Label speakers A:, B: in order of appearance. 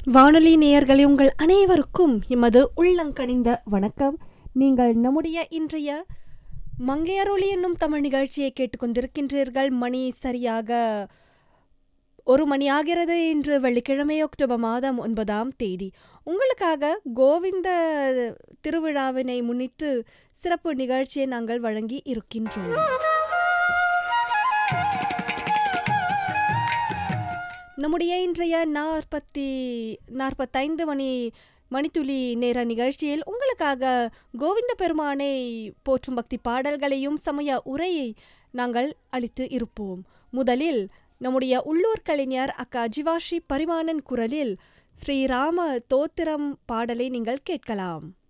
A: வானொலி நேயர்களே உங்கள் அனைவருக்கும் எமது உள்ளங்கனிந்த வணக்கம் நீங்கள் நம்முடைய இன்றைய மங்கையரொளி என்னும் தமிழ் நிகழ்ச்சியை கேட்டுக்கொண்டிருக்கின்றீர்கள் மணி சரியாக ஒரு மணி ஆகிறது இன்று வெள்ளிக்கிழமை அக்டோபர் மாதம் ஒன்பதாம் தேதி உங்களுக்காக கோவிந்த திருவிழாவினை முன்னிட்டு சிறப்பு நிகழ்ச்சியை நாங்கள் வழங்கி இருக்கின்றோம் நம்முடைய இன்றைய நாற்பத்தி நாற்பத்தைந்து மணி மணித்துளி நேர நிகழ்ச்சியில் உங்களுக்காக கோவிந்த பெருமானை போற்றும் பக்தி பாடல்களையும் சமய உரையை நாங்கள் அளித்து இருப்போம் முதலில் நம்முடைய உள்ளூர் கலைஞர் அக்கா ஜிவாஷி பரிமாணன் குரலில் ஸ்ரீராம தோத்திரம் பாடலை நீங்கள் கேட்கலாம்